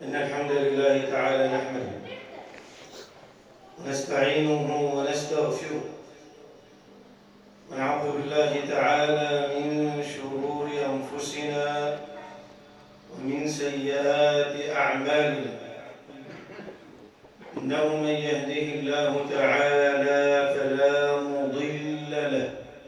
إن الحمد لله تعالى نحمده ونستعينه ونستغفره ونعوذ بالله تعالى من شرور أنفسنا ومن سيئات أعمالنا إنه من يهده الله تعالى فلا مضل له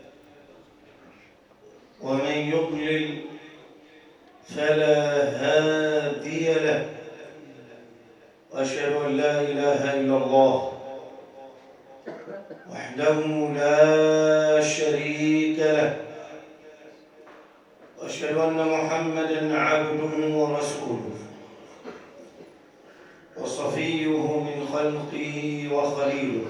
ومن يضلل فلا هادي له واشهد ان لا اله الا الله وحده لا شريك له واشهد ان محمدا عبده ورسوله وصفيه من خلقه وخليله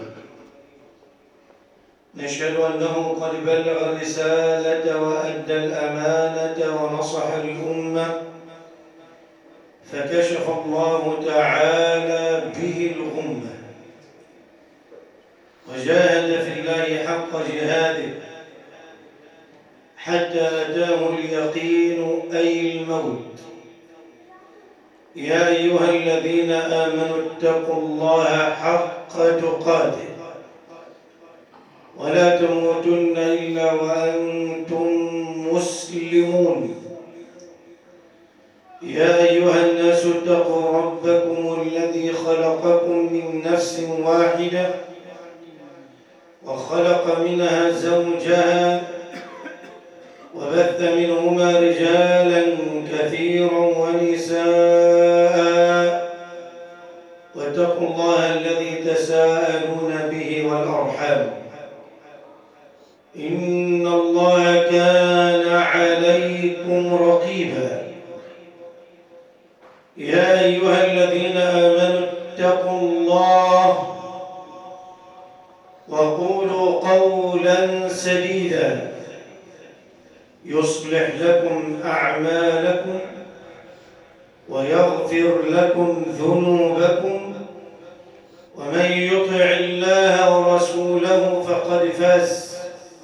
نشهد أنه قد بلغ الرسالة وأدى الأمانة ونصح الأمة فكشف الله تعالى به الغمة وجاهد في الله حق جهاده حتى أتاه اليقين أي الموت يا أيها الذين آمنوا اتقوا الله حق تقاته ولا تموتن إلا وأنتم مسلمون يا أيها الناس اتقوا ربكم الذي خلقكم من نفس واحدة وخلق منها زوجها وبث منهما رجالا كثيرا ونساء واتقوا الله الذي تساءلون به والأرحام إن الله كان عليكم رقيبا يا أيها الذين آمنوا اتقوا الله وقولوا قولا سديدا يصلح لكم أعمالكم ويغفر لكم ذنوبكم ومن يطع الله ورسوله فقد فاز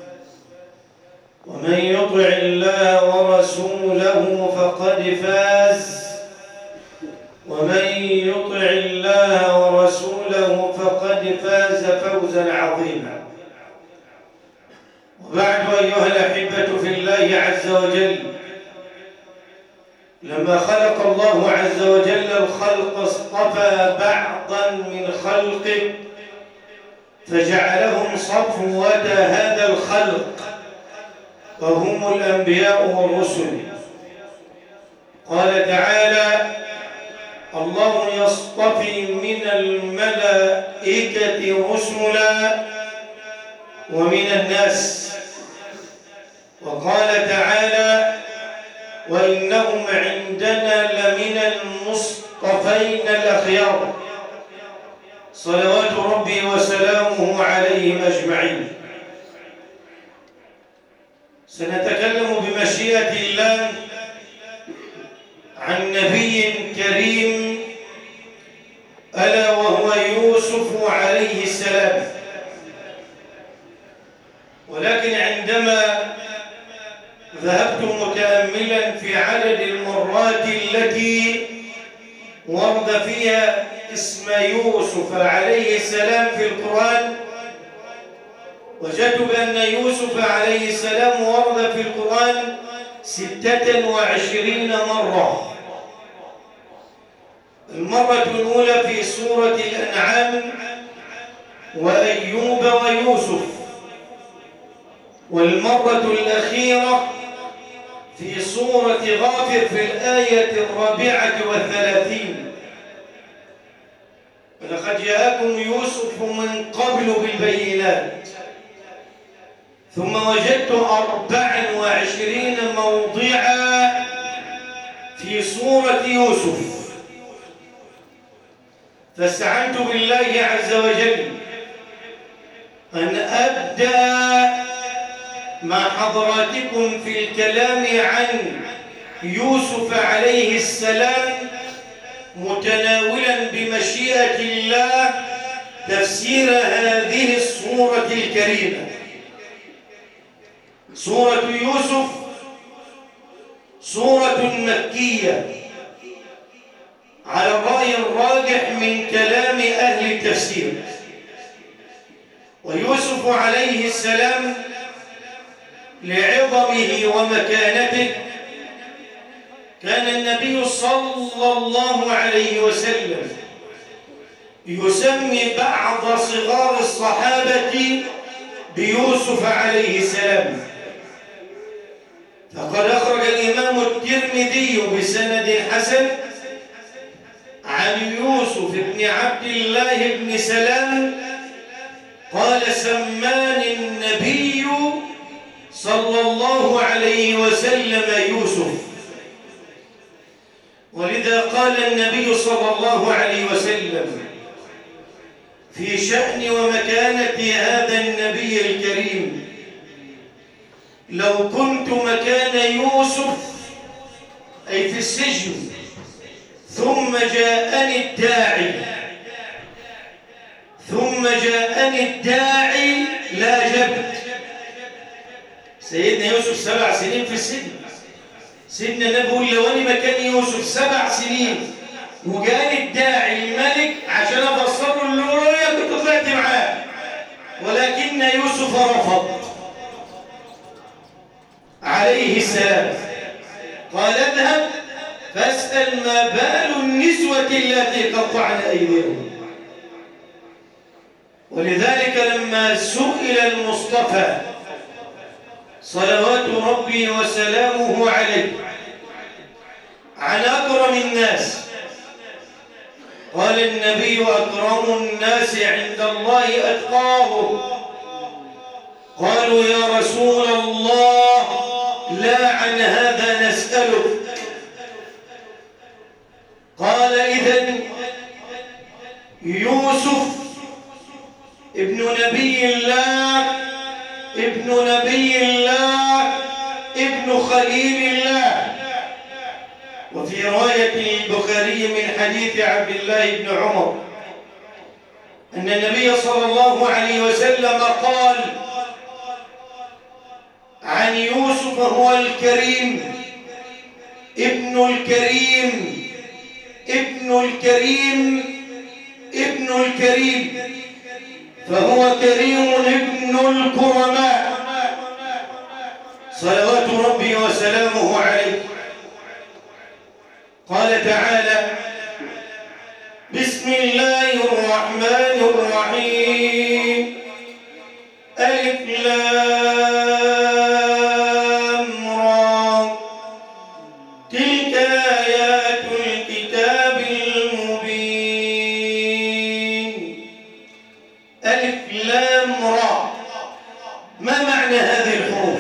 ومن يطع الله ورسوله فقد فاز ومن يطع الله ورسوله فقد فاز فوزا عظيما وبعد أيها الأحبة في الله عز وجل لما خلق الله عز وجل الخلق اصطفى بعضا من خلقه فجعلهم صفوة هذا الخلق وهم الأنبياء والرسل قال تعالى الله يصطفي من الملائكة رسلا ومن الناس وقال تعالى وإنهم عندنا لمن المصطفين الأخيار صلوات ربي وسلامه عليهم أجمعين سنتكلم بمشيئة الله عن نبي كريم ألا وهو يوسف عليه السلام ولكن عندما ذهبت متأملا في عدد المرات التي ورد فيها اسم يوسف عليه السلام في القرآن وجدت بأن يوسف عليه السلام ورد في القرآن ستة وعشرين مرة المرة الأولى في سورة الأنعام وأيوب ويوسف والمرة الأخيرة في سورة غافر في الآية الرابعة والثلاثين ولقد جاءكم يوسف من قبل بالبينات ثم وجدت أربعا وعشرين موضعا في سورة يوسف فاستعنت بالله عز وجل أن أبدأ مع حضراتكم في الكلام عن يوسف عليه السلام متناولا بمشيئة الله تفسير هذه السورة الكريمة سورة يوسف سورة مكية على الرأي الراجح من كلام أهل التفسير ويوسف عليه السلام لعظمه ومكانته كان النبي صلى الله عليه وسلم يسمي بعض صغار الصحابة بيوسف عليه السلام فقد أخرج الإمام الترمذي بسند حسن عن يوسف بن عبد الله بن سلام قال سماني النبي صلى الله عليه وسلم يوسف ولذا قال النبي صلى الله عليه وسلم في شأن ومكانة هذا النبي الكريم لو كنت مكان يوسف أي في السجن ثم جاءني الداعي ثم جاءني الداعي لا جبت سيدنا يوسف سبع سنين في السجن سيدنا النبي لو أني مكان يوسف سبع سنين وجاني الداعي الملك عشان افسره الرؤيا كنت طلعت معاه ولكن يوسف رفض عليه السلام قال اذهب فاسأل ما بال النسوة التي قطعن أيديهم ولذلك لما سئل المصطفى صلوات ربي وسلامه عليه عن أكرم الناس قال النبي أكرم الناس عند الله أتقاهم قالوا يا رسول الله لا عن هذا نسألك قال إذن يوسف ابن نبي الله ابن نبي الله ابن خليل الله وفي رواية البخاري من حديث عبد الله بن عمر أن النبي صلى الله عليه وسلم قال عن يوسف هو الكريم ابن الكريم ابن الكريم ابن الكريم فهو كريم ابن الكرماء صلوات ربي وسلامه عليه قال تعالى بسم الله الرحمن الرحيم ألف لام را تلك آيات الكتاب المبين ألف لام را ما معنى هذه الحروف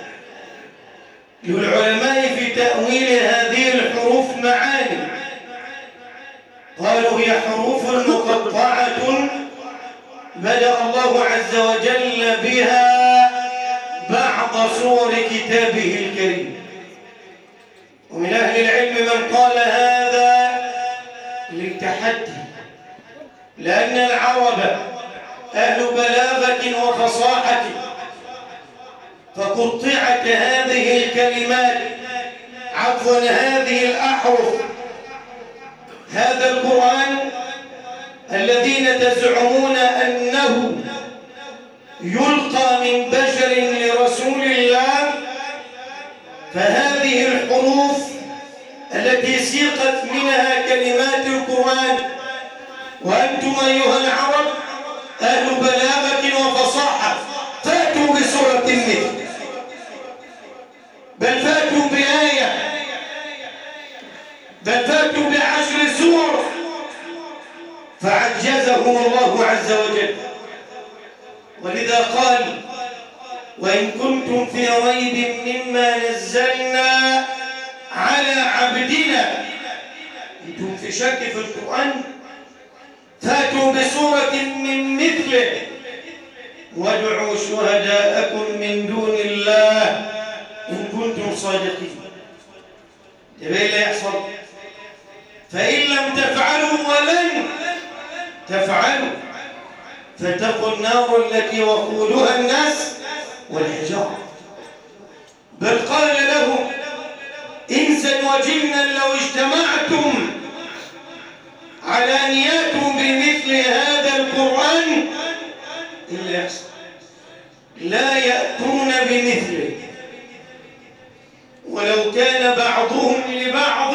للعلماء في تأويل هذه الحروف معاني قالوا هي حروف مقطعة بدأ الله عز وجل بها بعض صور كتابه الكريم ومن أهل العلم من قال هذا للتحدي لأن العرب أهل بلاغة وفصاحة فقطعت هذه الكلمات عفوا هذه الأحرف هذا القرآن الذين تزعمون أنه يلقى من بشر لرسول الله فهذه الحروف التي سيقت منها كلمات القرآن وأنتم أيها العرب أهل بلاغة وفصاحة فاتوا بسورة مثل بل فاتوا بآية بل فاتوا بعشر سور فعجزهم الله عز وجل ولذا قال وإن كنتم في ريب مما نزلنا على عبدنا أنتم في شك في القرآن فاتوا بسورة من مثله وادعوا شهداءكم من دون الله إن كنتم صادقين يبقى لا يحصل فإن لم تفعلوا ولن تفعلوا فاتقوا النار التي وقودها الناس والحجارة بل قال لهم إنسا وجنا لو اجتمعتم على أن يأتوا بمثل هذا القرآن إلا يحصل لا يأتون بمثله ولو كان بعضهم لبعض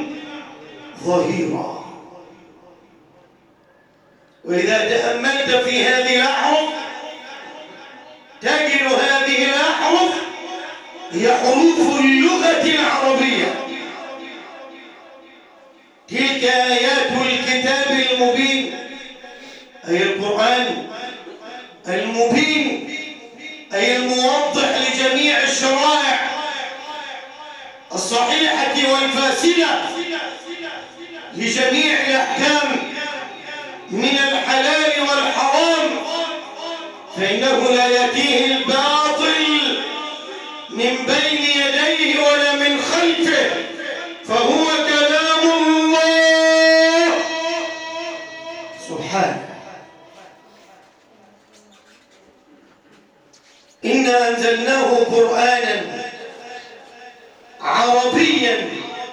ظهيرا وإذا تأملت في هذه الأحرف تجد هذه الأحرف هي حروف اللغة العربية تلك آيات الكتاب المبين أي القرآن المبين أي الموضح لجميع الشرائع الصحيحة والفاسدة لجميع الأحكام من الحلال والحرام فإنه لا يأتيه الباطل من بين يديه ولا من خلفه فهو كلام الله سبحانه إنا أنزلناه قرآنا عربيا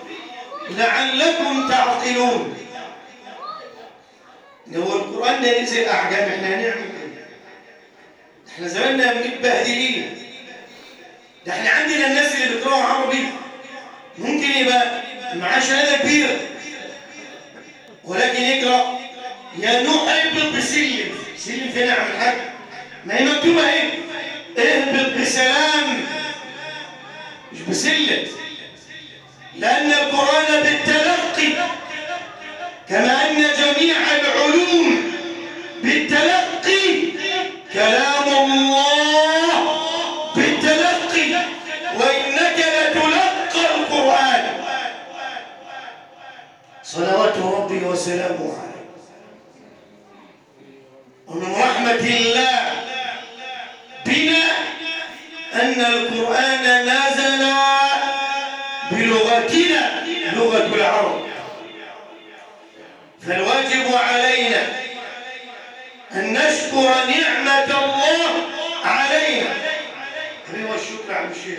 لعلكم تعقلون هو القرآن ده نزل أعجام احنا هنعمل ايه؟ احنا زماننا متبهدلين ده احنا عندنا الناس اللي بيقرأوا عربي ممكن يبقى معاه شهادة كبيرة ولكن يقرأ يا نوح اهبط بسلم سلم فين يا عم الحاج ما هي مكتوبة ايه اهبط بسلام مش بسلم لأن القرآن بالتلقي كما أن جميع العلوم بالتلقي كلام الله بالتلقي وإنك لتلقى القرآن صلوات ربي وسلامه عليه ومن رحمة الله بنا أن القرآن نزل بلغتنا لغة العرب فالواجب علينا أن نشكر نعمة الله علينا هذا هو الشكر على الشيخ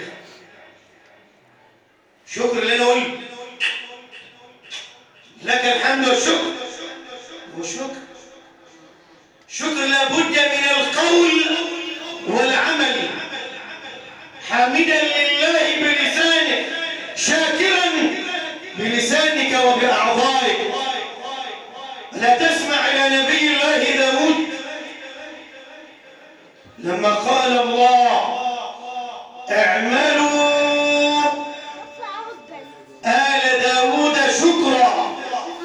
شكر اللي أنا قلت لك الحمد والشكر والشكر شكر لابد من القول والعمل حامدا لله بلسانه شاكرا بلسانك وبأعضائك لا تسمع إلى نبي الله داود لما قال الله اعملوا آل داود شكرا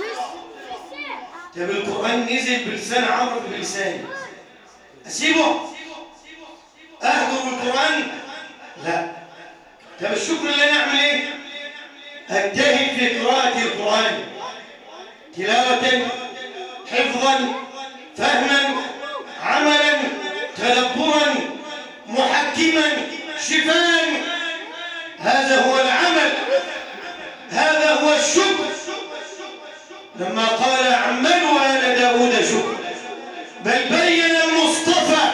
طب القرآن نزل بلسان عربي بلساني أسيبه أهدر القرآن لا طب الشكر اللي أنا أعمل إيه أجتهد في قراءة القرآن تلاوة حفظا فهما عملا تدبرا محكما شفاء هذا هو العمل هذا هو الشكر لما قال عملوا آل داود شكر بل بين المصطفى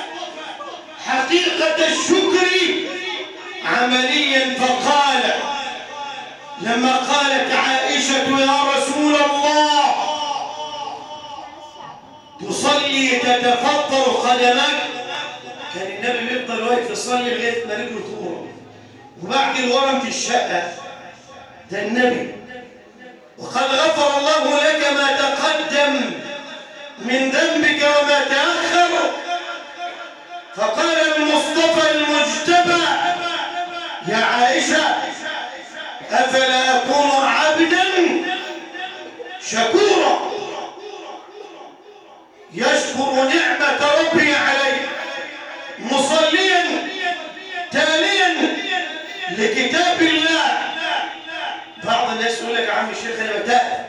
حقيقة الشكر عمليا فقال لما قالت عائشة يا رسول الله تصلي تتفطر قدمك كان النبي بيفضل واقف يصلي لغايه ما رجله تورم وبعد الورم في الشقه ده النبي وقد غفر الله لك ما تقدم من ذنبك وما تاخر فقال المصطفى المجتبى يا عائشه افلا اكون عبدا شكورا يشكر نعمة ربي عليه مصليا تاليا لكتاب الله بعض الناس يقول لك يا عم الشيخ انا بتأ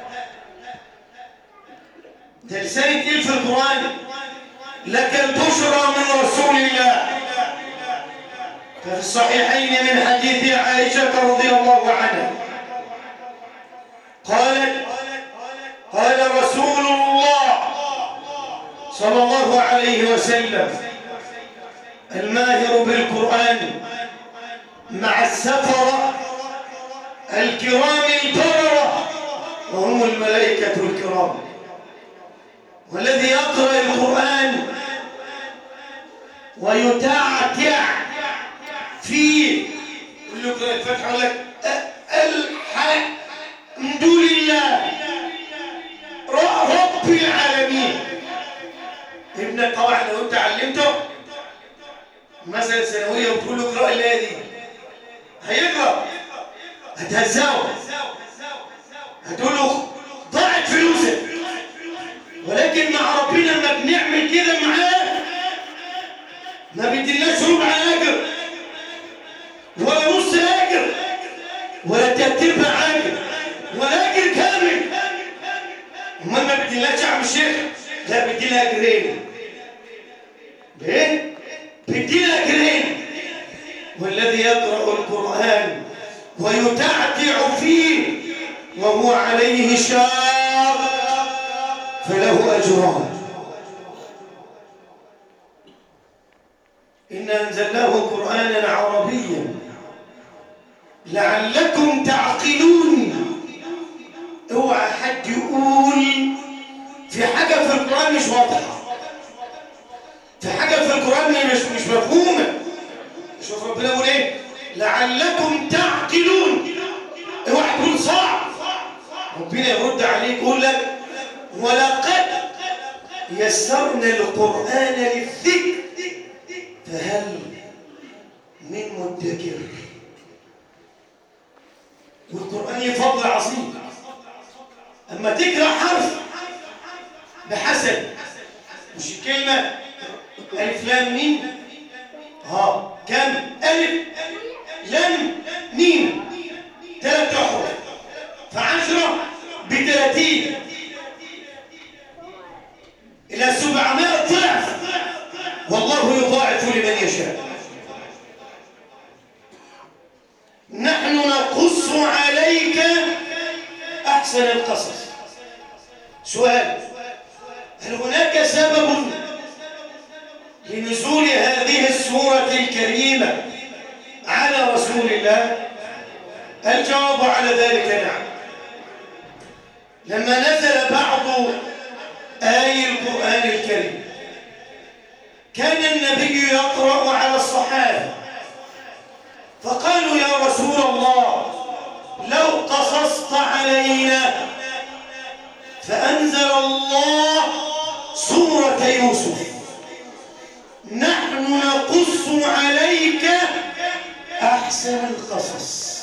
ده لساني تقيل في القرآن لك البشرى من رسول الله ففي الصحيحين من حديث عائشة رضي الله عنها قالت قال رسول الله صلى الله عليه وسلم الماهر بالقرآن مع السفرة الكرام البررة وهم الملائكة الكرام والذي يقرأ القرآن ويتعتع فيه يقول لك الفتح يقول لك الحمد لله رب العالمين ابنك طبعا لو انت علمته مثلا ثانويه وتقول له اقرا الايه دي هيقرا هتهزقه هتقول له ضاعت فلوسك ولكن مع ربنا لما بنعمل كده معاه ما بيديناش ربع اجر ولا نص اجر ولا ترتيب اجر ولا اجر كامل امال ما بيديناش يا عم الشيخ لا بيدينا اجرين بايه بيدينا اجرين والذي يقرا القران ويتعتع فيه وهو عليه شاق فله أجران إنا أنزلناه قرآنا عربيا لعلكم تعقلون اوعى حد يقول في حاجة في القرآن مش واضحة في حاجة في القرآن مش مش مفهومة شوف ربنا يقول ايه لعلكم تعقلون اوعى تقول صعب ربنا يرد عليك يقول لك ولقد يسرنا القرآن للذكر فهل من مدكر والقرآن فضل عظيم أما تقرأ حرف بحسب مش الكلمة ألف لام ميم ها كم ألف لام ميم ثلاث أحرف فعشرة بثلاثين إلى سبعمائة ضعف والله يضاعف لمن يشاء نحن نقص عليك أحسن القصص سؤال هل هناك سبب لنزول هذه السورة الكريمة على رسول الله الجواب على ذلك نعم لما نزل بعض آي القرآن الكريم كان النبي يقرأ على الصحابة فقالوا يا رسول الله لو قصصت علينا فأنزل الله سورة يوسف نحن نقص عليك أحسن القصص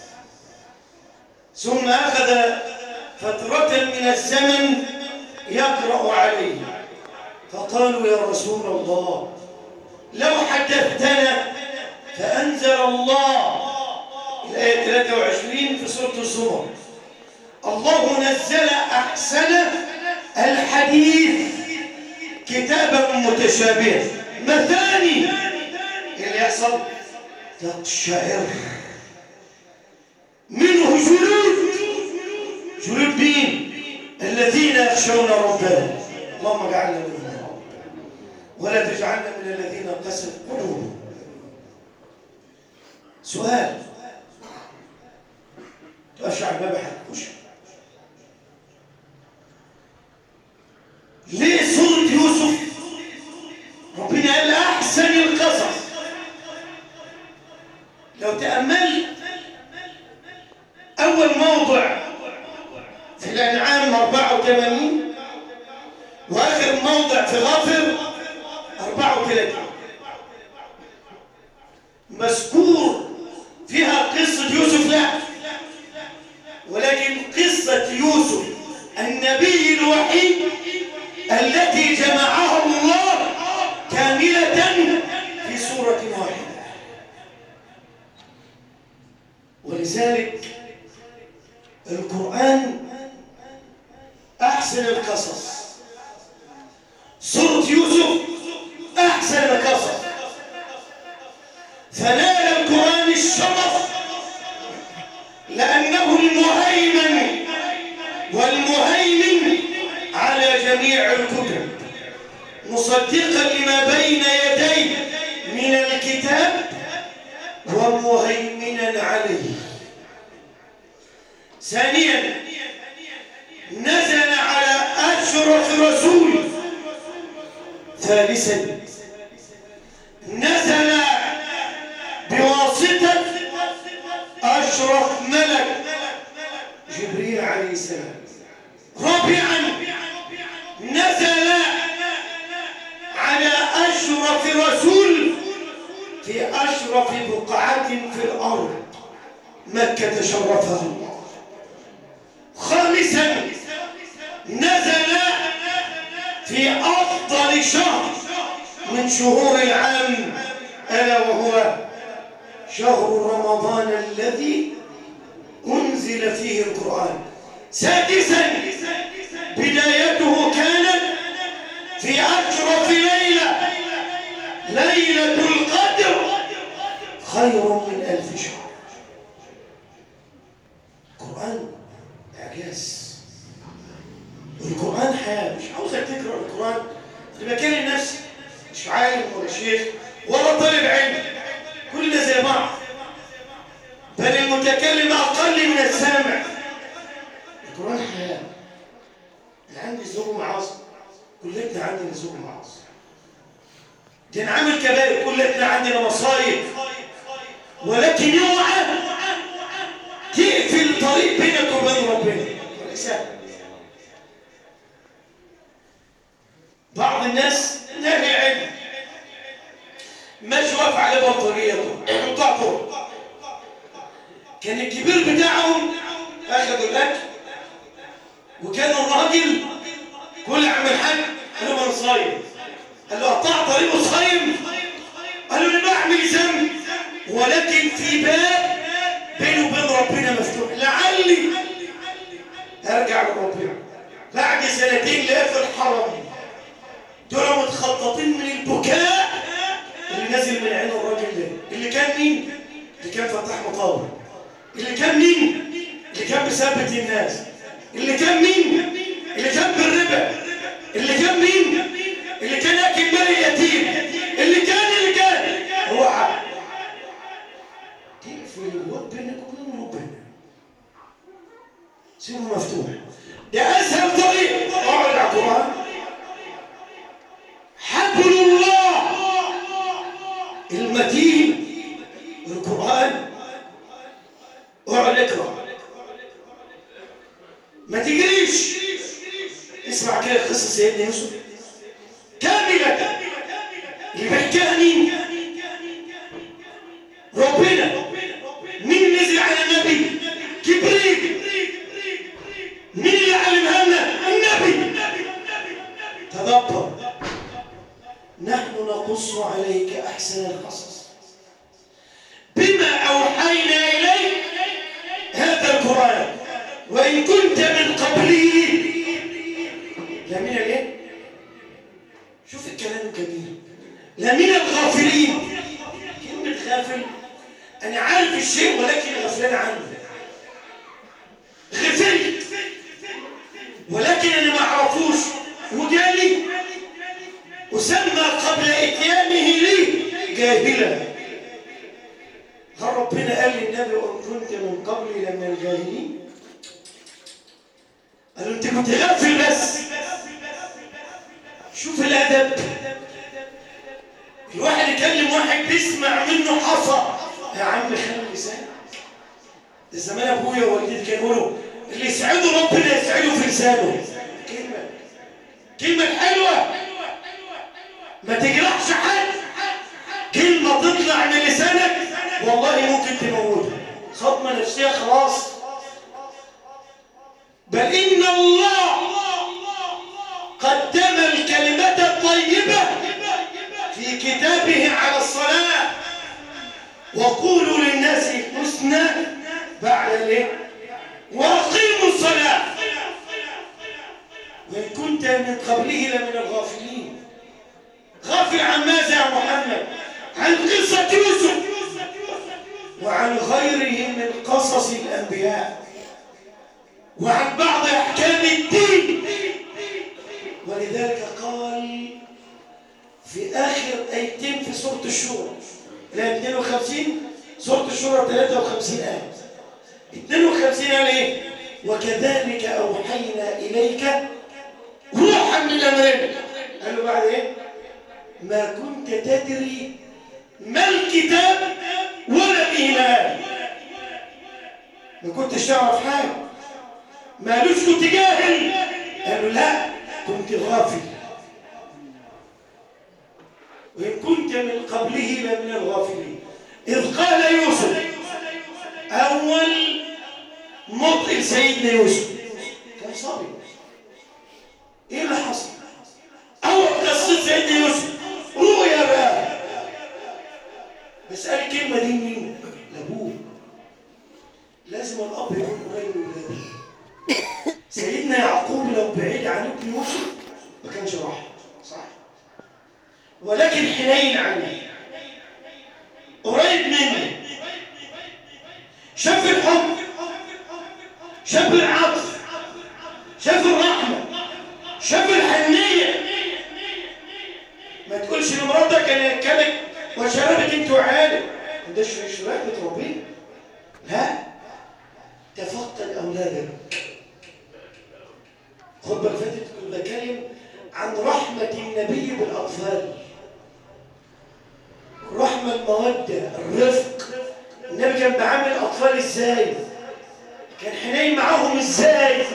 ثم أخذ فترة من الزمن يقرأ عليه فقالوا يا رسول الله لو حدثتنا فأنزل الله الآية 23 في سورة الزمر الله نزل أحسن الحديث كتابا متشابها مثاني اللي يحصل تقشعر منه جلود جلود مين الذين يخشون ربهم اللهم اجعلنا منهم ولا تجعلنا من الذين قست قلوبهم سؤال تقفش على الباب حتكوش ليه سورة يوسف ربنا قال أحسن القصص لو تأملت أول موضع في الأنعام 84 وآخر موضع في غافر 34 مذكور فيها قصة يوسف لا ولكن قصة يوسف النبي الوحيد التي جمعها الله كاملة في سورة واحدة ولذلك القرآن أحسن القصص سورة يوسف أحسن القصص فنال القرآن الشرف لأنه المهيمن والمهيمن على جميع الكتب مصدقا لما بين يديه من الكتاب ومهيمنا عليه ثانيا نزل على أشرف رسول ثالثا نزل بواسطة أشرف ملك جبريل عليه السلام رابعا نزل على أشرف رسول في أشرف بقعة في الأرض مكة شرفها الله خامسا نزل في أفضل شهر من شهور العام ألا وهو شهر رمضان الذي أنزل فيه القرآن سادسا بدايته كانت في أشرف ليلة ليلة القدر خير من ألف شهر القرآن إعجاز القرآن حياة مش عاوزك تقرأ القرآن تبقى كان نفسك مش عالم ولا شيخ ولا طالب علم كلنا زي بعض بل المتكلم أقل من السامع القرآن حياة أنا عندي ذوق معاصي كلتنا عندنا ذوق معاصي تنعمل كبائر كلتنا عندنا مصايب ولكن اوعى تقفل طريق بينك وبين ربنا سهل بعض الناس نهي علم ماشي واقف على بطاريته بتاع طرق كان الكبير بتاعهم اخذوا الاكل وكان الراجل كل عمل حاج قال له انا صايم قال له قطع طريقه صايم قال له انا بعمل ذنب ولكن في باب بينه وبين ربنا مفتوح لعلي ارجع لربنا بعد سنتين لقيت في الحرم دول متخططين من البكاء اللي نازل من عين الراجل ده اللي كان مين اللي كان فتح مقاومه اللي كان مين اللي كان بيثبت الناس اللي كان مين اللي كان بالربا اللي كان مين اللي كان اكل مال يتيم اللي كان اللي كان هو عبد تقفل الواد بينك وبين ربنا سيبه مفتوح ده اسهل طريق اقعد على القران حبل الله المتين القران اقعد اقرا ما تجريش اسمع كده قصه سيدنا يوسف كامله اللي بيحكيها مين ربنا مين نزل على النبي جبريل مين اللي علمها لنا النبي تدبر نحن نقص عليك احسن القصص بما اوحينا اليك هذا القران وان كنت من قبله لمن الايه شوف الكلام الجميل لمن الغافلين كلمه غافل انا عارف الشيء ولكن غفلان عنه غفلت ولكن انا ما اعرفوش وجالي وسمى قبل اتيانه لي جاهلا هل ربنا قال للنبي وان كنت من قبلي لمن الجاهلين قال له انت كنت غافل بس شوف الادب الواحد يكلم واحد بيسمع منه حصى يا عم خلي لسانك ده زمان ابويا ووالدتي كانوا يقولوا اللي يسعده ربنا يسعده في لسانه كلمه كلمه حلوه ما تجرحش حد كلمه تطلع من لسانك والله ممكن تموتها صدمه نفسيه خلاص بل ان الله قدم الكلمه الطيبه في كتابه على الصلاه وقولوا للناس حسنى بعد الايه واقيموا الصلاه وان كنت من قبله لمن الغافلين غافل عن ماذا يا محمد عن قصه يوسف وعن غيره من قصص الانبياء وعن بعض احكام الدين ولذلك قال في اخر ايتين في سوره الشورى الى 52 سوره الشورى 53 ايه 52 قال ايه وكذلك أوحينا إليك روحا من أمرنا قال له بعد إيه ما كنت تدري ما الكتاب ولا الإيمان ما كنتش تعرف حاجة ما قالوش كنت جاهل قالوا لا كنت غافل وإن كنت من قبله لمن الغافلين إذ قال يوسف أول مطئ سيدنا يوسف كان صبي إيه اللي حصل؟ أول قصة سيدنا يوسف رؤيا بقى بس قال الكلمة دي مين؟ لأبوه لازم الأب يكون قريب من ولاده سيدنا يعقوب لو بعيد عن ابن يوسف ما كانش راح صح؟ ولكن حنين عنه قريب منه شاف الحب شاف العطف شاف الرحمة شاف الحنية ما تقولش لمراتك انا اكلك وشربت انت وعيالك ده شراك بتربيه لا تفقد اولادك خد بالك فاتت كنت بتكلم عن رحمة النبي بالاطفال رحمة المودة الرفق النبي كان بيعامل الاطفال ازاي كان حنين معاهم ازاي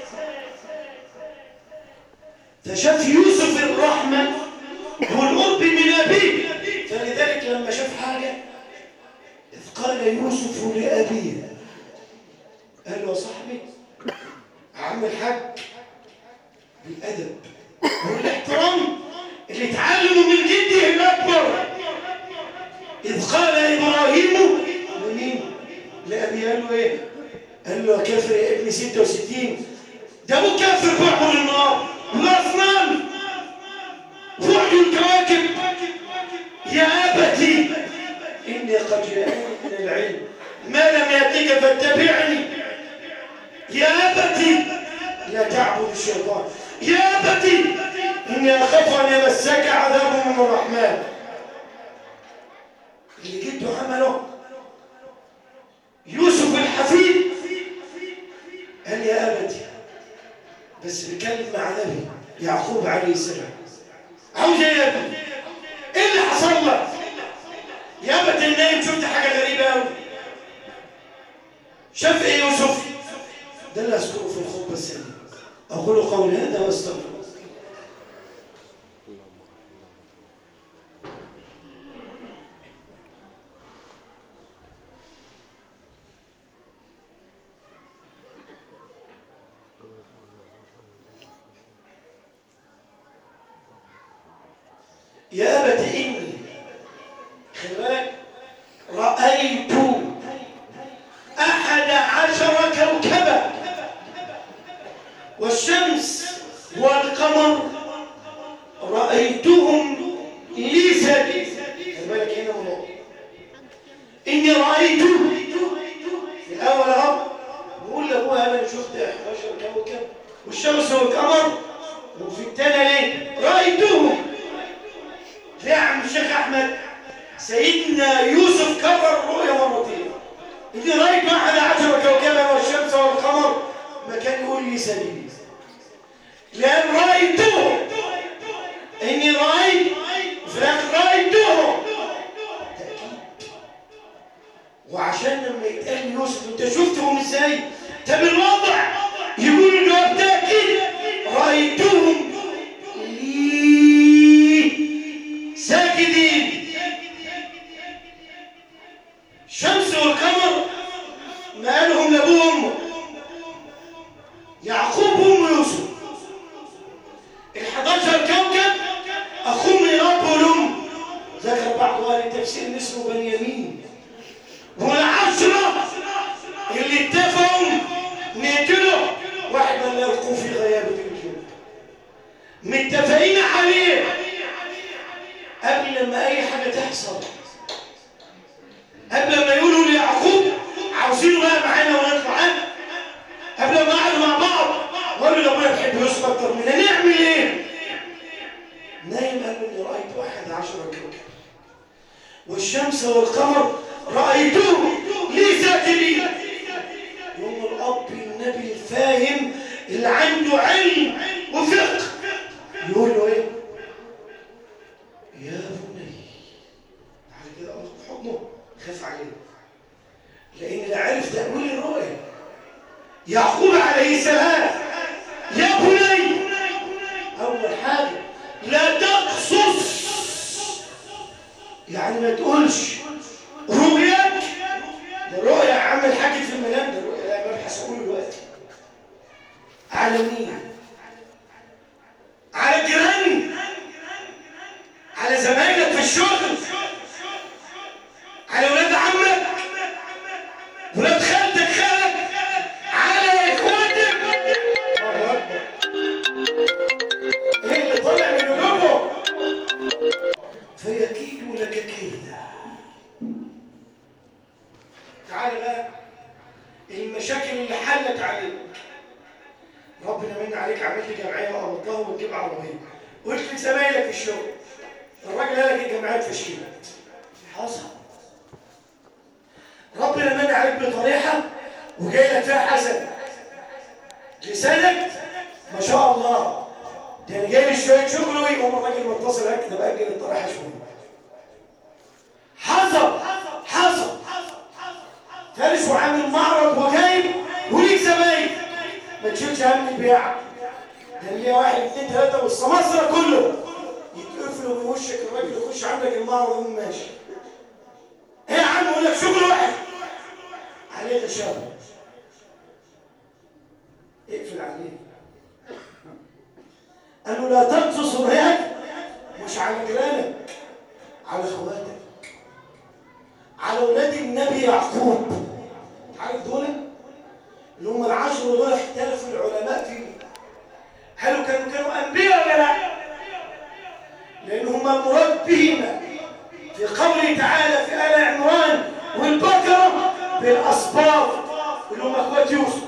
فشاف يوسف الرحمة والقرب من أبيه فلذلك لما شاف حاجة إذ قال يوسف لأبيه قال له يا صاحبي عم الحاج بالأدب والاحترام اللي اتعلموا من جده الأكبر إذ قال إبراهيم لمين؟ لأبي قال له إيه؟ قال له يا كافر يا ابني 66 ده ابوك كافر بيعبد النار والاصنام بعد الكواكب يا ابتي اني قد جاءني من العلم ما لم ياتك فاتبعني يا ابتي لا تعبد الشيطان يا ابتي اني اخاف ان يمسك عذاب من الرحمن اللي جده عمله يوسف الحفيد قال يا ابتي بس بيتكلم مع نبي يعقوب عليه السلام عاوز ايه يا ابني ايه اللي حصل لك يا ابت النايم شفت حاجه غريبه قوي شاف ايه يوسف ده اللي اذكره في الخطبه السنه اقول قولي هذا واستغفر يا أبت إني خلي بالك رأيت أحد عشر كوكبا والشمس والقمر رأيتهم لي سبيل خلي بالك هنا موضوع إني رأيت في الأول أهو بقول لأبوها أنا شفت 11 كوكب والشمس والقمر وفي الثاني ليه؟ رأيتهم ليه يا عم الشيخ احمد سيدنا يوسف كرر الرؤيا مرتين اني رايت احد عشر كوكبا والشمس والقمر ما كان يقول لي سبيل لان رايته اني رايت فلان رايته تاكيد وعشان لما يتقال يوسف انت شفتهم ازاي طب الوضع يقول الجواب تاكيد رايتهم لي ساكنين الشمس والقمر ما قالهم لابوه وامه يعقوب وام يوسف ال11 كوكب اخوه من الاب والام ذكر بعض اهل التفسير إن اسمه بنيامين والعشره اللي اتفقوا نقتله واحد من يلقوا في غيابه الجنود متفقين عليه قبل ما اي حاجه تحصل قبل ما يقولوا ليعقوب عاوزينه بقى معانا ونطلع قبل ما قعدوا مع بعض وقالوا لابويا بحب يوسف اكتر مننا نعمل ايه؟ نايم قال له اني رايت واحد عشر كوكب والشمس والقمر رايتهم لي ساكنين يوم الاب النبي الفاهم اللي عنده علم وفقه يقول له ايه يا بني تعالى كده الله في حضنه خاف عليه لان اللي عرف تاويل الرؤيا يعقوب عليه السلام يا بني اول حاجه لا تقصص يعني ما تقولش رؤياك ده رؤيا يا عم الحاج في المنام ده رؤيا لا مبحث اقول دلوقتي على مين على الجيران على زمايلك في الشغل على ولاد عمك ولاد خالتك خالك على اخواتك الله اكبر ايه اللي طالع من قلوبهم فيكيد لك كيدا تعال بقى المشاكل اللي حلت عليك ربنا من عليك عملت جمعيه وقبضتها وتجيب عربيه قلت لزمايلك في الشغل الراجل قال لك الجمعيات فشلت حصل ربنا من عليك بطريقه وجاي لك فيها حسن لسانك ما شاء الله ده انا جاي لي شويه شغل ويقوم الراجل متصل عليك ده باجل الطريحه شويه حصل حصل فارس وعامل معرض وجايب وليك زمايل ما تشيلش هم البيع ده ليا واحد اثنين ثلاثه والسماسره كله يتقفلوا من وشك الراجل يخش عندك المعرض ويقوم ماشي ايه يا عم يقول لك شغل واحد عليه غشاوه اقفل عليه قالوا لا تقصص رؤياك مش على جيرانك على اخواتك على اولاد النبي يعقوب عارف دول اللي هم العشر دول اختلفوا العلماء فيه هل كانوا كانوا انبياء ولا لا لان هم المراد بهما في قوله تعالى في ال عمران والبقره بالاسباط اللي هم اخوات يوسف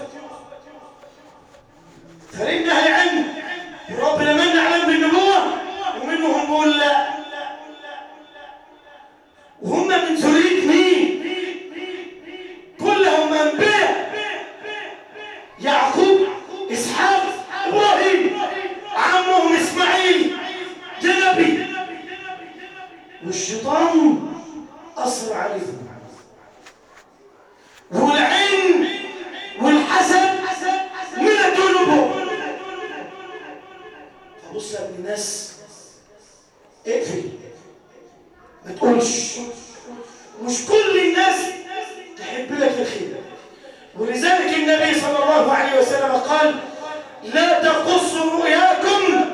فلان اهل علم وربنا من عليهم بالنبوه ومنهم بيقول لا وهم من ذريه مين كلهم انبياء يعقوب اسحاق ابراهيم عمهم اسماعيل جنبي والشيطان اثر عليهم والعين والحسد من قلوبهم فبص يا ابن الناس اقفل ما تقولش مش كل الناس تحب لك الخير ولذلك النبي صلى الله عليه وسلم قال لا تقصوا رؤياكم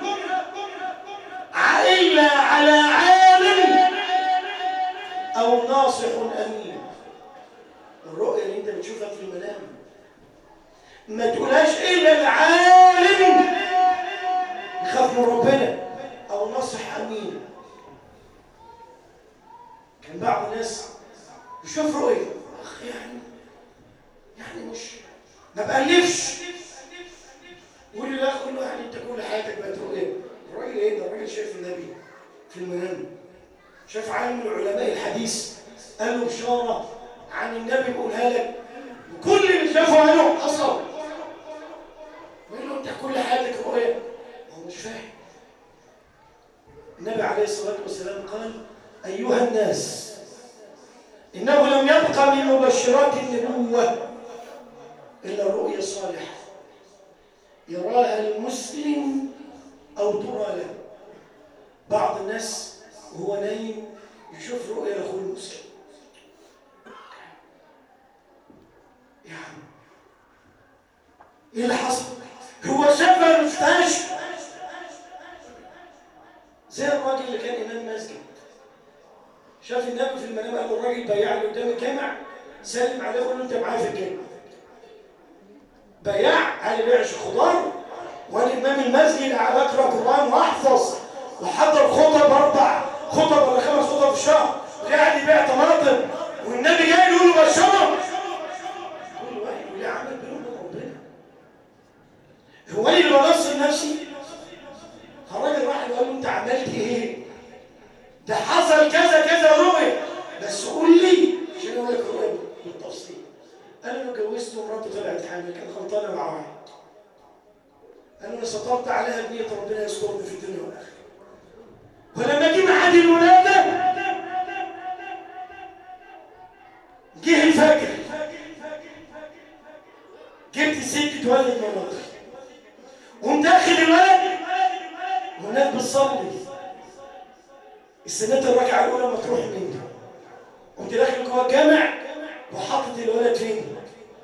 إلا على عالم أو ناصح أمين الرؤية اللي انت بتشوفها في المنام ما تقولهاش إلا العالم يخاف من ربنا أو ناصح أمين كان بعض الناس يشوف رؤية أخ يعني يعني مش ما بألفش قول لي لا قول له يعني انت كل حياتك بقت رؤية الراجل ايه ده الراجل شايف النبي في المنام شاف عالم من علماء الحديث قال له بشارة عن النبي بقولها لك وكل اللي شافه عنه حصل ويقول له انت كل حياتك رؤية هو مش فاهم النبي عليه الصلاة والسلام قال أيها الناس إنه لم يبقى من مبشرات النبوة إلا الرؤيا الصالحة يراها المسلم أو ترى له بعض الناس وهو نايم يشوف رؤيا لأخوه المسلم يعني ايه اللي حصل؟ هو شافها ما شفتهاش زي الراجل اللي كان إمام مسجد شاف النبي في المنام قال له الراجل بياع اللي قدام الجامع سلم عليه وقال له انت معايا في الجامع بياع قال بيعش خضار وانا امام المسجد قاعد اقرا قران واحفظ وحضر خطب اربع خطب ولا خمس خطب في الشهر قاعد يبيع طماطم والنبي جاي يقول له بشره كل واحد يقول لي عمل بينهم وبين ربنا هو انا اللي بنصر نفسي فالراجل راح قال له انت عملت ايه؟ ده حصل كذا كذا رؤية بس قول لي عشان اقول لك الرؤية بالتفصيل انا لو اتجوزت مسلم مراته طلعت حامل كان غلطانه مع واحد قال له انا سطرت عليها بنيه ربنا يسترني في الدنيا والاخره ولما جه ميعاد الولاده جه الفجر جبت ست تولد مراتي قوم داخل الولد هناك بتصلي السنات الركعه الاولى ما تروح مني قمت داخل جوه الجامع وحاطط الولد فين؟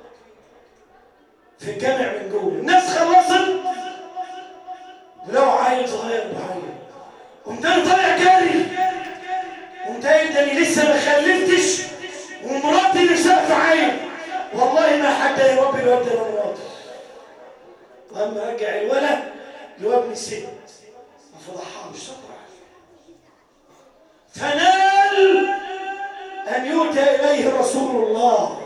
في الجامع من جوه الناس خلصت ولو عيل صغير بعيل قمت انا طالع جاري قمت قايل ده انا لسه ما خلفتش ومراتي نفسها في عين والله ما حد يربي الواد ده انا مراتي واما رجع الولد اللي هو ابن الست ما فضحهاش صبر فنال ان يؤتى اليه رسول الله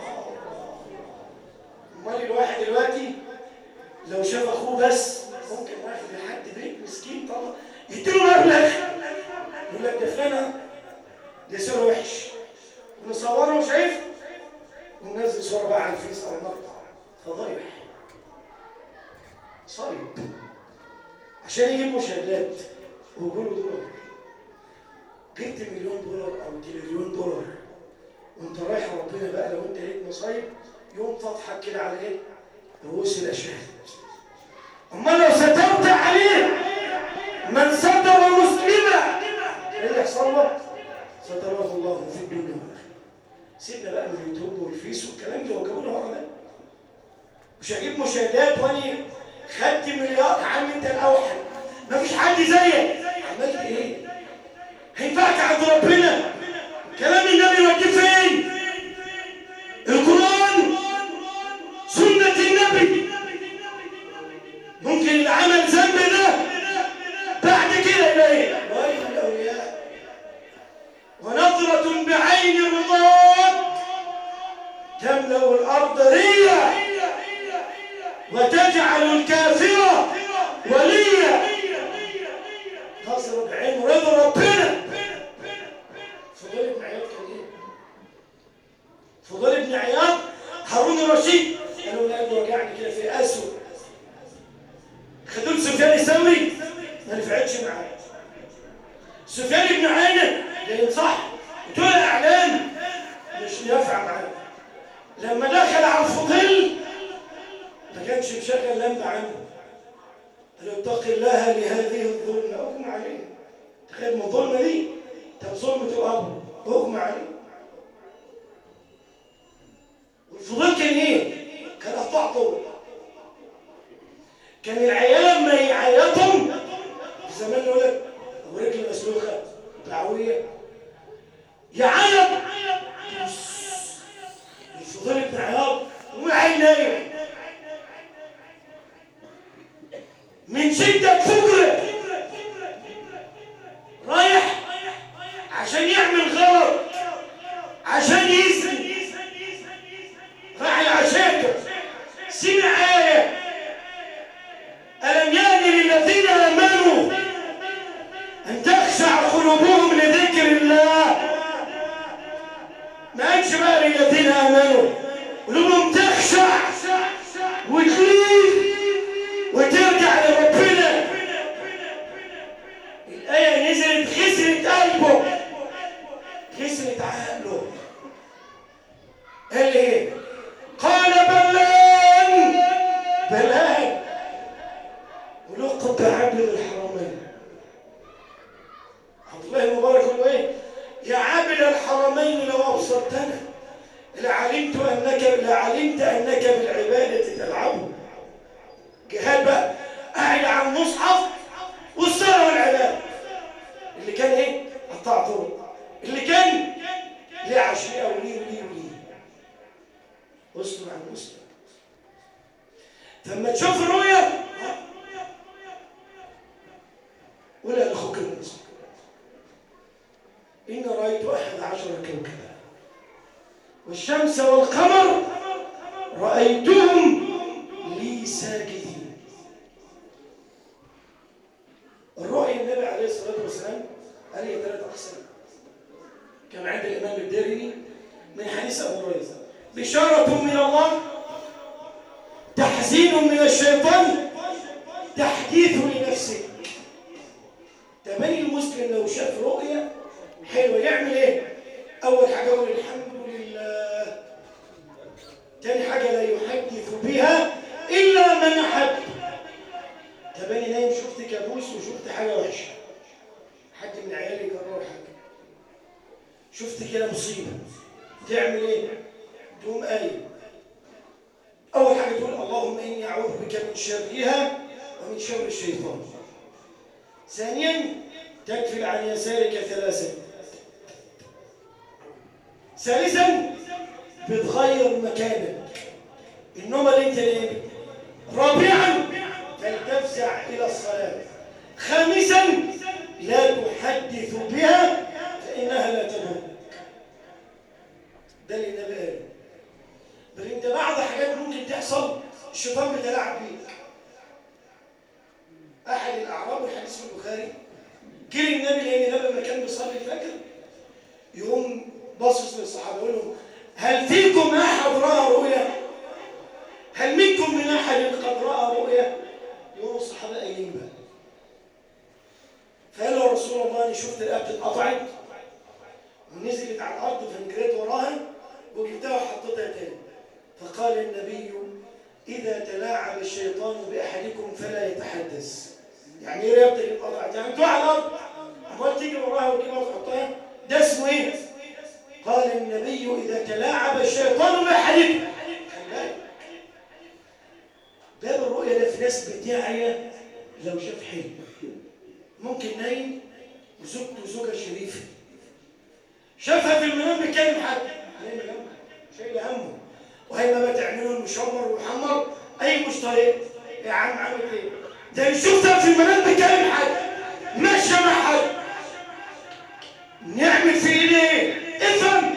امال الواحد دلوقتي لو شاف اخوه بس ممكن واحد لحد بيت مسكين طبعا يديله مبلغ يقول لك ده فلانه ده سوره وحش ونصوره وشايف وننزل صوره بقى على الفيس او المقطع فضايح صايب عشان يجيب مشاهدات ويقولوا دولار جبت مليون دولار او تريليون دولار وانت رايح ربنا بقى لو انت لقيت مصايب يوم تضحك كده على ايه؟ رؤوس الاشهاد امال لو سترت عليه من ستر مسلما ايه اللي يحصل له؟ ستره الله في الدنيا والاخره سيبنا بقى من اليوتيوب والفيس والكلام اللي هو جابونا ورا ده مش هجيب مشاهدات واني خدت مليار يا عم انت الاوحد مفيش حد زيك عملت ايه؟ هينفعك عند ربنا كلام النبي يوديه فين؟ القرآن سنة النبي ممكن العمل ذنب ده بعد كده يبقى ايه؟ ويل الاولياء ونظرة بعين رضاك تملأ الأرض ريا وتجعل الكافرة وليا نظرة بعين رضا ربنا فضيل بن عياض كان ايه؟ فضيل بن عياض هارون الرشيد قالوا لا ده وجعني كده في اسود خدوه سفيان الثوري ما نفعتش معاه سفيان بن عيينة ده ينصح دول اعلام مش نافع معاه لما دخل على الفضيل ما كانش مشغل لمبه عنده قال له اتق الله لهذه الظلمه اغمى عليه تخيل من الظلمه دي طب ظلمه الارض اغمى عليه والفضيل كان ايه؟ كان قطاع طول كان العيال لما يعيطهم زمان يقول لك ابو رجل مسلوخه دعويه يعيط الفضيل بن عياض وعين نايم من شده فكره رايح عشان يعمل غلط عشان يزني راح العشاكر سمع آية ألم يان للذين آمنوا أن تخشع قلوبهم لذكر الله ما قالش بقى للذين آمنوا قلوبهم تخشع وتلين وترجع لربنا الآية نزلت خسرت قلبه خسرت عقله قال ايه قال بلان بلان ولقب بعبد الحرمين عبد الله المبارك يقول ايه يا عابد الحرمين لو ابصرتنا لعلمت انك لعلمت انك بالعباده تلعب جهاد بقى قاعد على المصحف والصلاه والعباده اللي كان ايه قطاع طرق اللي كان ليه عشريه وليه وليه وليه مسلم عن مسلم لما تشوف الرؤيا ولا لاخوك المسلم إن رأيت أحد عشر كوكبا والشمس والقمر رأيتهم لي ساجدين الرؤيا النبي عليه الصلاة والسلام قال هي ثلاث أقسام كما عند الإمام الدارمي من حديث أبو هريرة بشارة من الله تحزين من الشيطان تحديث لنفسه تبني المسلم لو شاف رؤية حلوة يعمل ايه اول حاجة يقول الحمد لله تاني حاجة لا يحدث بها الا من احب تبني نايم شفت كابوس وشفت حاجة وحشة حد من عيالي قرر حاجة شفت كده مصيبة تعمل ايه تقوم قايم اول حاجة تقول اللهم اني اعوذ بك من شرها ومن شر الشيطان ثانيا تكفل عن يسارك ثلاثا ثالثا بتغير مكانك النوم اللي انت نايم رابعا تفزع الى الصلاه خامسا لا تحدث بها فانها لا تضرك ده اللي النبي قال بل انت بعض حاجات ممكن تحصل الشيطان بيتلاعب بيك احد الاعراب والحديث في البخاري جه النبي لان النبي لما كان بيصلي الفجر يقوم باصص للصحابه يقول لهم هل فيكم احد راى رؤيا؟ هل منكم من احد قد راى رؤيا؟ يقوموا الصحابه قايلين بقى فقال له رسول الله انا شفت رقبتي اتقطعت ونزلت على الارض فانجريت وراها وجبتها وحطيتها تاني فقال النبي إذا تلاعب الشيطان بأحدكم فلا يتحدث يعني ايه رقبتك اتقطعت يعني تقع على الارض عمال تجري وراها وتجيبها وتحطها ده اسمه ايه؟ قال النبي اذا تلاعب الشيطان باحدكم خلي بالك باب الرؤيا ده في ناس بتعيا لو شاف حلم ممكن نايم وزوجته زوجة شريفة شافها في المنام بيتكلم حد نايم جنبها شايله همه وهي ما بتعمله المشمر ومحمر اي مش طريق يا عم عامل ايه ده اللي شفتها في المنام بيتكلم حد ماشيه مع حد نعمل في ايديه افهم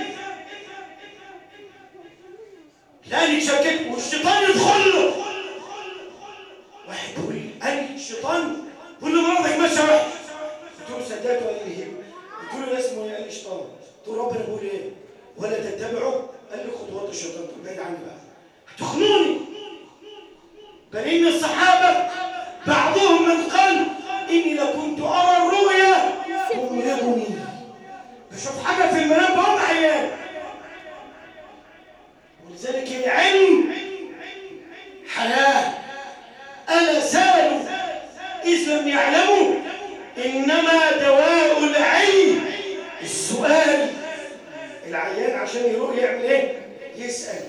لا يتشكك والشيطان يدخل له واحد يقول لي انا الشيطان بقول له مراتك ماشيه وحش قلت له صدقت ولا يهمك قلت له ده اسمه ايه قال لي شيطان قلت له ربنا بيقول ايه ولا تتبعوا قال لي خطوات الشيطان قلت له بعيد عني بقى هتخنوني بل ان الصحابه بعضهم من قال اني لكنت ارى الرؤيا تمرضني بشوف حاجه في المنام بقوم عيان ولذلك العلم حياه الا سالوا اذ لم يعلموا انما دواء العلم السؤال العيان عشان يروح يعمل ايه يسال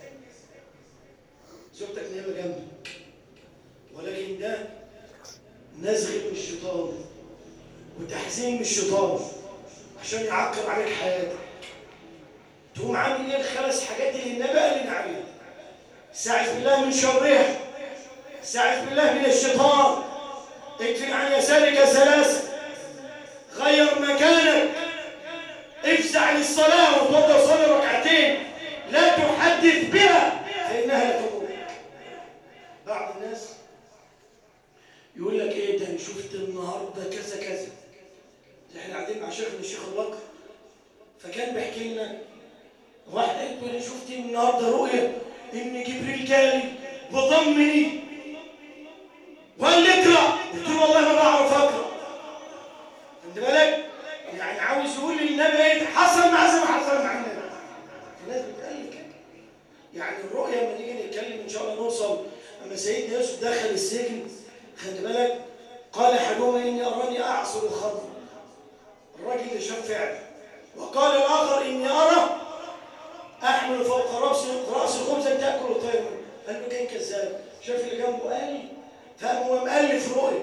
زوجتك نايمه جنبك ولكن ده نزغ من الشيطان وتحزين من الشيطان عشان يعكر عليك حياتك تقوم عامل ايه الخمس حاجات اللي النبي قال لنا عليها استعذ بالله من شرها استعذ بالله من الشيطان اكفي عن يسارك ثلاثة غير مكانك افزع للصلاة وتوضى صلي ركعتين لا تحدث بها فإنها لا تضر بعض الناس يقول لك ايه ده أنا شفت النهارده كذا كذا احنا قاعدين مع شيخنا الشيخ البكر فكان بيحكي لنا واحد قال له انا شفت النهارده رؤيا ان جبريل جالي وضمني وقال لي اقرا قلت له والله ما بعرف اقرا خد بالك يعني عاوز يقول للنبي ايه حصل معاه زي ما حصل مع النبي الناس بتقال كده يعني الرؤيا لما نيجي نتكلم ان شاء الله نوصل اما سيدنا يوسف دخل السجن خد بالك قال احدهما اني اراني اعصر الخمر الراجل اللي شاف فعلا وقال الاخر اني ارى احمل فوق راسي راسي خبزا تاكل الطير منه قال له كان كذاب شاف اللي جنبه قال فقام هو مؤلف رؤيا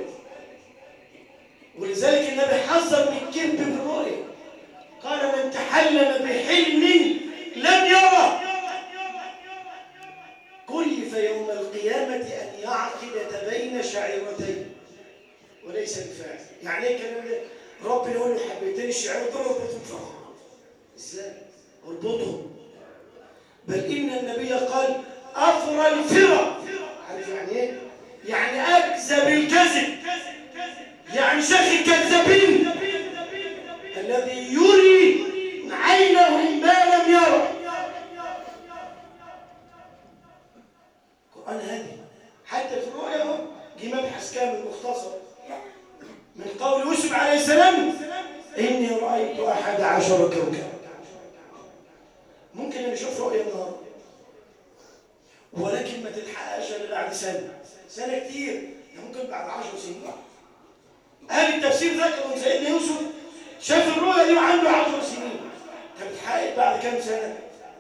ولذلك النبي حذر من الكذب في الرؤيا قال من تحلم بحلم لم يره كلف يوم القيامة أن يعقد بين شعيرتين وليس بفاعل يعني ايه الكلام ده؟ ربنا يقول له حبيتين الشعير دول اربطهم في بعض ازاي؟ اربطهم بل إن النبي قال أفرى الفرى عارف يعني إيه؟ يعني أكذب الكذب يعني شيخ الكذابين الذي يري عينه ما لم يرى القرآن هادي حتى في الرؤيا اهو جه مبحث كامل مختصر من قول يوسف عليه السلام اني رايت احد عشر كوكبا ممكن نشوف رؤيا النهارده ولكن ما تلحقهاش الا بعد سنه سنه كتير ده ممكن بعد 10 سنين اهل التفسير ذكروا ان سيدنا يوسف شاف الرؤيا دي وعنده 10 سنين طب اتحققت بعد كام سنه؟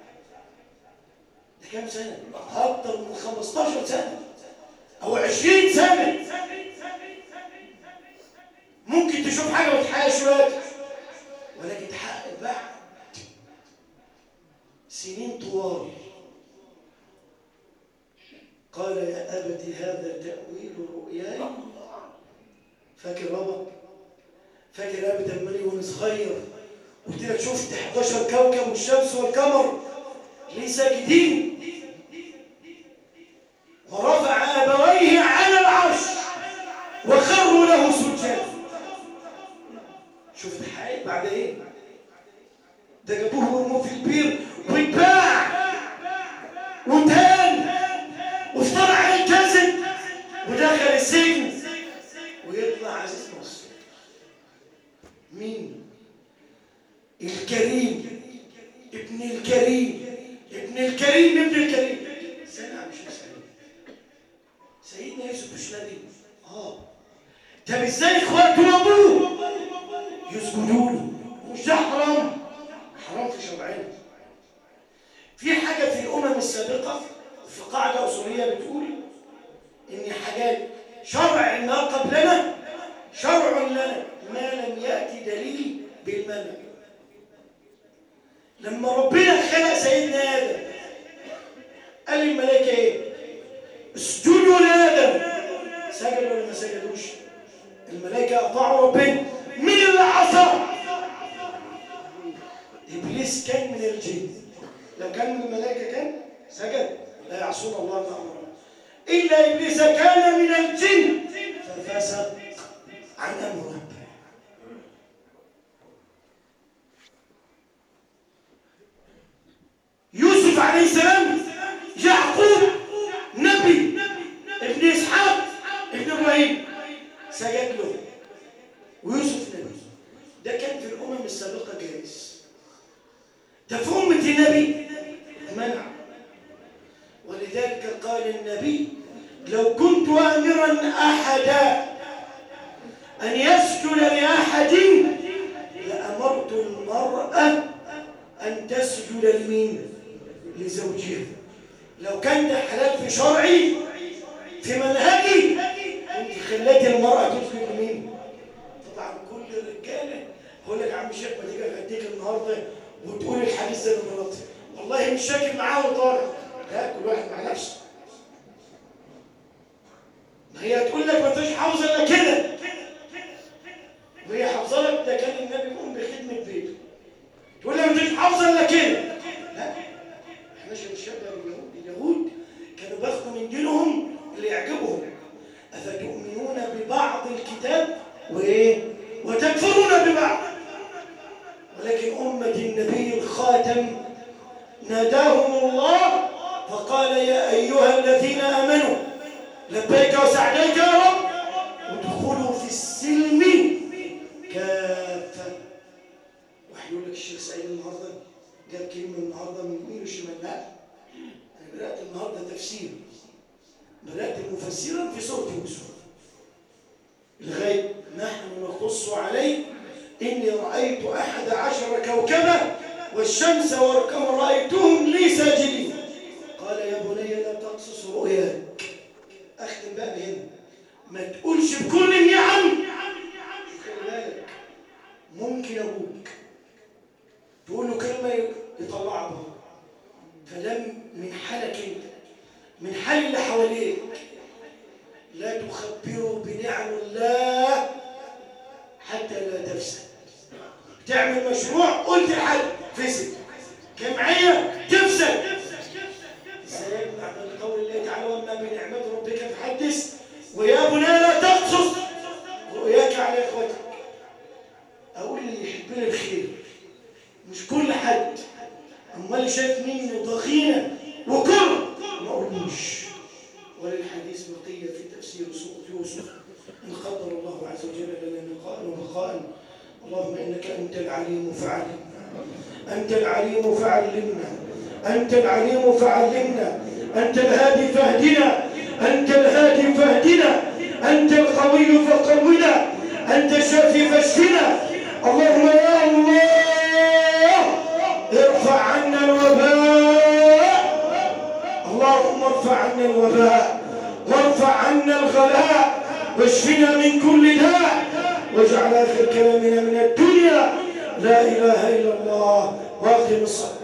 ده كام سنه؟ اكتر من 15 سنه او 20 سنه ممكن تشوف حاجه ما تحققش دلوقتي ولكن تحقق بعد سنين طوال قال يا أبت هذا تأويل رؤياي فاكر بابا فاكر أبت أمالي وأنا صغير قلت لك شفت 11 كوكب والشمس والقمر ليه ساجدين ورفع أبويه على العرش وخروا له سجدا شفت حقيقة بعد ايه ده جابوه ورموه في البير واتباع وتان وافترع الكذب ودخل السجن ويطلع عزيز مصر مين الكريم ابن الكريم ابن الكريم ابن الكريم سنة مش سعيد سيدنا يوسف مش نبي اه طب ازاي اخواته وابوه يسجدوا له مش ده حرام حرام في شرعنا في حاجة في الأمم السابقة في قاعدة أصولية بتقول إن حاجات شرع ما قبلنا شرع لنا ما لم يأتي دليل بالمنع لما ربنا خلق سيدنا آدم قال للملائكة إيه؟ اسجدوا لآدم سجدوا ولا ما سجدوش؟ الملائكة أطاعوا ربنا مين اللي عصى؟ إبليس كان من الجن لو كان من الملائكة كان سجد لا يعصون الله ما أمره إلا إبليس كان من الجن ففسق عن أمر ربه يوسف عليه السلام يعقوب نبي ابن إسحاق ابن إبراهيم سجد له ويوسف نبي ده كان في الأمم السابقة جائز ده في أمة النبي منع ولذلك قال النبي لو كنت آمرا أحدا أن يسجد لأحد لأمرت المرأة أن تسجد لمين؟ لزوجها لو كان ده حلال في شرعي في منهجي كنت خليت المرأة تسجد لمين؟ طبعا كل الرجالة يقول لك يا عم الشيخ ما تيجي اديك النهارده وتقول الحديث ده لمراتي والله مش شاكل معاه وطالع لا كل واحد مع نفسه ما هي هتقول لك ما انتش حافظه الا كده وهي حافظه لك ده كان النبي يقوم بخدمه بيته تقول لك ما انتش حافظه الا كده لا احنا مش بنشبه اليهود اليهود كانوا بياخدوا من دينهم اللي يعجبهم افتؤمنون ببعض الكتاب وايه وتكفرون ببعض ولكن أمة النبي الخاتم ناداهم الله فقال يا أيها الذين آمنوا لبيك وسعديك يا رب ادخلوا في السلم كافة واحد يقول لك الشيخ سعيد النهارده جاب كلمة النهارده من يمين وشمال لا أنا بدأت النهارده تفسير بدأت مفسرا في سورة يوسف لغاية نحن نقص عليه إني رأيت أحد عشر كوكبا والشمس والقمر رأيتهم لي ساجدين قال يا بني لا تقصص رؤياك أختم بقى هنا ما تقولش بكل النعم خلي بالك ممكن أبوك تقول له كلمة يطلعها بره فلم من حالك أنت من حال اللي حواليك لا تخبروا بنعم الله حتى لا تفسد تعمل مشروع قلت لحد فسد جمعية تفسد ازاي من قول الله تعالى وما بنعمة ربك فحدث ويا بني لا تقصص رؤياك على اخوتك اقول اللي يحبنا الخير مش كل حد امال شايف مني ضغينه وكره ما اقولوش وللحديث الناس بقية في تفسير سورة يوسف إن قدر الله عز وجل لنا لقاء وبقاء اللهم إنك أنت العليم فعلمنا أنت العليم فعلمنا أنت العليم فعلمنا أنت الهادي فاهدنا أنت الهادي فاهدنا أنت القوي فقونا أنت الشافي فاشفنا اللهم يا الله ارفع عنا الوباء اللهم ارفع عنا الوباء وارفع عنا الغلاء واشفنا من كل داء واجعل اخر كلامنا من الدنيا لا اله الا الله واقم الصلاه